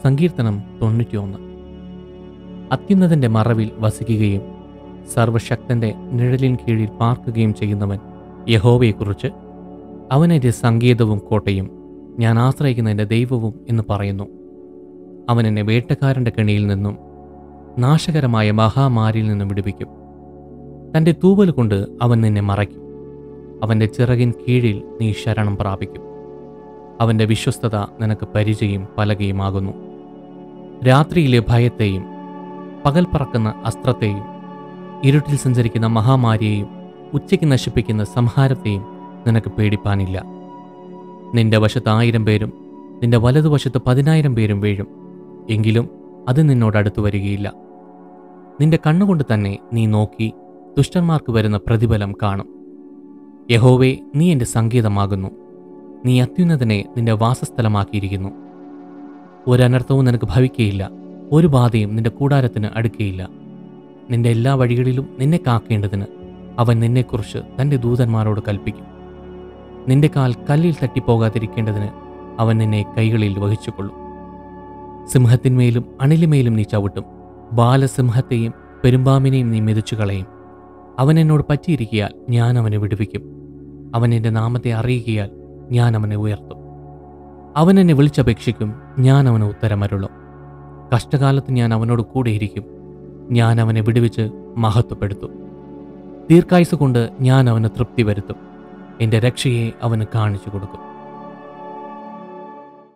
സങ്കീർത്തനം തൊണ്ണൂറ്റിയൊന്ന് അത്യുന്നതന്റെ മറവിൽ വസിക്കുകയും സർവശക്തന്റെ നിഴലിൻ കീഴിൽ പാർക്കുകയും ചെയ്യുന്നവൻ യഹോവയെക്കുറിച്ച് അവൻ എൻ്റെ സങ്കേതവും കോട്ടയും ഞാൻ ആശ്രയിക്കുന്ന എൻ്റെ ദൈവവും എന്ന് പറയുന്നു അവൻ എന്നെ വേട്ടക്കാരൻ്റെ കെണിയിൽ നിന്നും നാശകരമായ മഹാമാരിയിൽ നിന്നും വിടുവിക്കും തൻ്റെ തൂവൽ കൊണ്ട് അവൻ നിന്നെ മറയ്ക്കും അവൻ്റെ ചിറകിൻ കീഴിൽ നീ ശരണം പ്രാപിക്കും അവൻ്റെ വിശ്വസ്തത നിനക്ക് പരിചയം പലകയുമാകുന്നു രാത്രിയിലെ ഭയത്തെയും പകൽ പറക്കുന്ന അസ്ത്രത്തെയും ഇരുട്ടിൽ സഞ്ചരിക്കുന്ന മഹാമാരിയെയും ഉച്ചയ്ക്ക് നശിപ്പിക്കുന്ന സംഹാരത്തെയും നിനക്ക് പേടിപ്പാനില്ല നിന്റെ വശത്ത് ആയിരം പേരും നിന്റെ വലതുവശത്ത് പതിനായിരം പേരും വീഴും എങ്കിലും അത് നിന്നോട് അടുത്തു വരികയില്ല നിന്റെ കണ്ണുകൊണ്ട് തന്നെ നീ നോക്കി ദുഷ്ടന്മാർക്ക് വരുന്ന പ്രതിഫലം കാണും യഹോവേ നീ എൻ്റെ സംഗീതമാകുന്നു നീ അത്യുന്നതനെ നിന്റെ വാസസ്ഥലമാക്കിയിരിക്കുന്നു ഒരനർത്ഥവും നിനക്ക് ഭവിക്കയില്ല ഒരു ബാധയും നിന്റെ കൂടാരത്തിന് അടുക്കയില്ല നിന്റെ എല്ലാ വഴികളിലും നിന്നെ കാക്കേണ്ടതിന് അവൻ നിന്നെക്കുറിച്ച് തൻ്റെ ദൂതന്മാരോട് കൽപ്പിക്കും നിന്റെ കാൽ കല്ലിൽ തട്ടിപ്പോകാതിരിക്കേണ്ടതിന് അവൻ നിന്നെ കൈകളിൽ വഹിച്ചുകൊള്ളും സിംഹത്തിന്മേലും അണിലുമേലും നീ ചവിട്ടും ബാലസിംഹത്തെയും പെരുമ്പാമ്പിനെയും നീ മെതിച്ചു കളയും അവൻ എന്നോട് പറ്റിയിരിക്കിയാൽ ഞാൻ അവനെ വിടുവിക്കും അവൻ എൻ്റെ നാമത്തെ അറിയുകയാൽ ഞാൻ അവനെ ഉയർത്തും അവൻ എന്നെ വിളിച്ചപേക്ഷിക്കും ഞാൻ അവന് ഉത്തരമരുളും കഷ്ടകാലത്ത് ഞാൻ അവനോട് കൂടെയിരിക്കും ഞാൻ അവനെ വിടുവിച്ച് മഹത്വപ്പെടുത്തും ദീർഘായുസ് കൊണ്ട് ഞാൻ അവന് തൃപ്തി വരുത്തും എൻ്റെ രക്ഷയെ അവന് കാണിച്ചു കൊടുക്കും